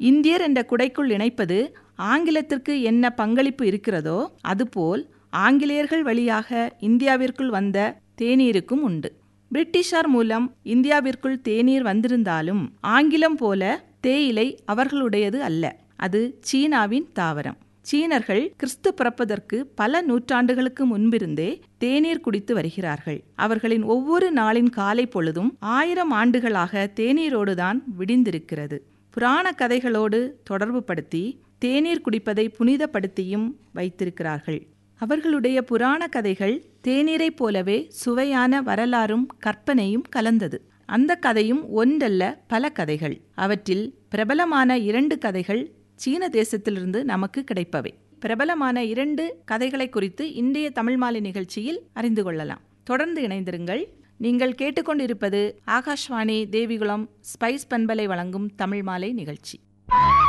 இந்தியர் என்ற குடைக்குள் இணைப்பது ஆங்கிலத்திற்கு என்ன பங்களிப்பு இருக்கிறதோ அதுபோல் ஆங்கிலேயர்கள் வழியாக இந்தியாவிற்குள் வந்த தேநீருக்கும் உண்டு பிரிட்டிஷார் மூலம் இந்தியாவிற்குள் தேநீர் வந்திருந்தாலும் ஆங்கிலம் போல தேயிலை அவர்களுடையது அல்ல அது சீனாவின் தாவரம் சீனர்கள் கிறிஸ்து பிறப்பதற்கு பல நூற்றாண்டுகளுக்கு முன்பிருந்தே தேநீர் குடித்து வருகிறார்கள் அவர்களின் ஒவ்வொரு நாளின் காலை பொழுதும் ஆயிரம் ஆண்டுகளாக தேநீரோடுதான் விடிந்திருக்கிறது புராண கதைகளோடு தொடர்புபடுத்தி தேநீர் குடிப்பதை புனிதப்படுத்தியும் வைத்திருக்கிறார்கள் அவர்களுடைய புராண கதைகள் தேநீரைப் போலவே சுவையான வரலாறும் கற்பனையும் கலந்தது அந்த கதையும் ஒன்றல்ல பல கதைகள் அவற்றில் பிரபலமான இரண்டு கதைகள் சீன தேசத்திலிருந்து நமக்கு கிடைப்பவை பிரபலமான இரண்டு கதைகளை குறித்து இன்றைய தமிழ் மாலை நிகழ்ச்சியில் அறிந்து கொள்ளலாம் தொடர்ந்து இணைந்திருங்கள் நீங்கள் கேட்டுக்கொண்டிருப்பது ஆகாஷ்வாணி தேவிகுளம் ஸ்பைஸ் பண்பலை வழங்கும் தமிழ் மாலை நிகழ்ச்சி